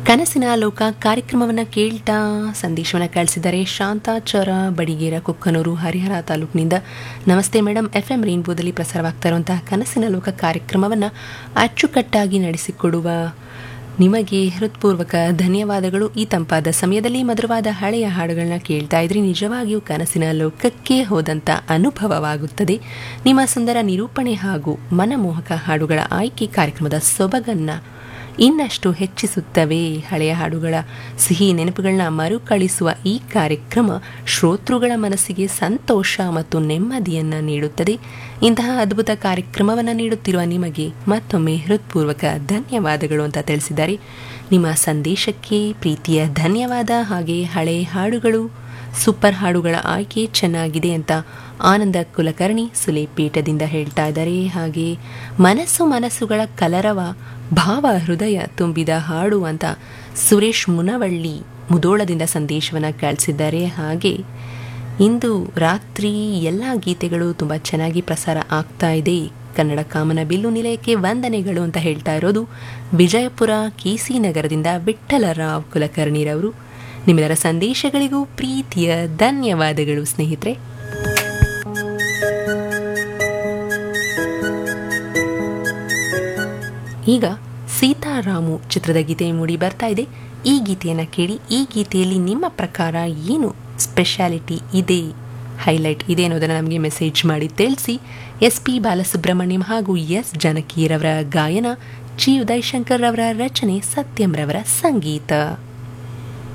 ಕನಸಿನ ಲೋಕ ಕಾರ್ಯಕ್ರಮವನ್ನು ಕೇಳ್ತಾ ಸಂದೇಶವನ್ನು ಕಳಿಸಿದ್ದಾರೆ ಶಾಂತಾಚಾರ ಬಡಿಗೇರ ಕುಕ್ಕನೂರು ಹರಿಹರ ತಾಲೂಕಿನಿಂದ ನಮಸ್ತೆ ಮೇಡಮ್ ಎಫ್ ಎಂ ರೈನ್ಬೋದಲ್ಲಿ ಪ್ರಸಾರವಾಗ್ತಾ ಇರುವಂತಹ ಕನಸಿನ ಲೋಕ ಕಾರ್ಯಕ್ರಮವನ್ನು ಅಚ್ಚುಕಟ್ಟಾಗಿ ನಡೆಸಿಕೊಡುವ ನಿಮಗೆ ಹೃತ್ಪೂರ್ವಕ ಧನ್ಯವಾದಗಳು ಈ ತಂಪಾದ ಸಮಯದಲ್ಲಿ ಮಧುರವಾದ ಹಳೆಯ ಹಾಡುಗಳನ್ನ ಕೇಳ್ತಾ ಇದ್ರಿ ನಿಜವಾಗಿಯೂ ಕನಸಿನ ಲೋಕಕ್ಕೆ ಹೋದಂಥ ಅನುಭವವಾಗುತ್ತದೆ ನಿಮ್ಮ ಸುಂದರ ನಿರೂಪಣೆ ಹಾಗೂ ಮನಮೋಹಕ ಹಾಡುಗಳ ಆಯ್ಕೆ ಕಾರ್ಯಕ್ರಮದ ಸೊಬಗನ್ನು ಇನ್ನಷ್ಟು ಹೆಚ್ಚಿಸುತ್ತವೆ ಹಳೆಯ ಹಾಡುಗಳ ಸಿಹಿ ನೆನಪುಗಳನ್ನ ಮರುಕಳಿಸುವ ಈ ಕಾರ್ಯಕ್ರಮ ಶ್ರೋತೃಗಳ ಮನಸ್ಸಿಗೆ ಸಂತೋಷ ಮತ್ತು ನೆಮ್ಮದಿಯನ್ನು ನೀಡುತ್ತದೆ ಇಂತಹ ಅದ್ಭುತ ಕಾರ್ಯಕ್ರಮವನ್ನು ನೀಡುತ್ತಿರುವ ನಿಮಗೆ ಮತ್ತೊಮ್ಮೆ ಹೃತ್ಪೂರ್ವಕ ಧನ್ಯವಾದಗಳು ಅಂತ ತಿಳಿಸಿದ್ದಾರೆ ನಿಮ್ಮ ಸಂದೇಶಕ್ಕೆ ಪ್ರೀತಿಯ ಧನ್ಯವಾದ ಹಾಗೆ ಹಳೆ ಹಾಡುಗಳು ಸೂಪರ್ ಹಾಡುಗಳ ಆಯ್ಕೆ ಚೆನ್ನಾಗಿದೆ ಅಂತ ಆನಂದ ಕುಲಕರ್ಣಿ ಸುಲೇಪೀಠದಿಂದ ಹೇಳ್ತಾ ಇದ್ದಾರೆ ಹಾಗೆ ಮನಸ್ಸು ಮನಸ್ಸುಗಳ ಕಲರವ ಭಾವ ಹೃದಯ ತುಂಬಿದ ಹಾಡು ಅಂತ ಸುರೇಶ್ ಮುನವಳ್ಳಿ ಮುದೋಳದಿಂದ ಸಂದೇಶವನ್ನು ಕಳಿಸಿದ್ದಾರೆ ಹಾಗೆ ಇಂದು ರಾತ್ರಿ ಎಲ್ಲ ಗೀತೆಗಳು ತುಂಬ ಚೆನ್ನಾಗಿ ಪ್ರಸಾರ ಆಗ್ತಾ ಇದೆ ಕನ್ನಡ ಕಾಮನ ಬಿಲ್ಲು ನಿಲಯಕ್ಕೆ ವಂದನೆಗಳು ಅಂತ ಹೇಳ್ತಾ ಇರೋದು ವಿಜಯಪುರ ಕೆಸಿ ನಗರದಿಂದ ವಿಠ್ಠಲರಾವ್ ಕುಲಕರ್ಣಿರವರು ನಿಮ್ಮೆಲ್ಲರ ಸಂದೇಶಗಳಿಗೂ ಪ್ರೀತಿಯ ಧನ್ಯವಾದಗಳು ಸ್ನೇಹಿತರೆ ಈಗ ಸೀತಾರಾಮು ಚಿತ್ರದ ಗೀತೆ ಮೂಡಿ ಬರ್ತಾ ಇದೆ ಈ ಗೀತೆಯನ್ನು ಕೇಳಿ ಈ ಗೀತೆಯಲ್ಲಿ ನಿಮ್ಮ ಪ್ರಕಾರ ಏನು ಸ್ಪೆಷಾಲಿಟಿ ಇದೆ ಹೈಲೈಟ್ ಇದೆ ಅನ್ನೋದನ್ನು ನಮಗೆ ಮೆಸೇಜ್ ಮಾಡಿ ತಿಳಿಸಿ ಎಸ್ ಪಿ ಬಾಲಸುಬ್ರಹ್ಮಣ್ಯಂ ಹಾಗೂ ಎಸ್ ಜಾನಕಿರವರ ಗಾಯನ ಜಿ ಉದಯ್ ಶಂಕರ್ ರವರ ರಚನೆ ಸತ್ಯಂ ರವರ ಸಂಗೀತ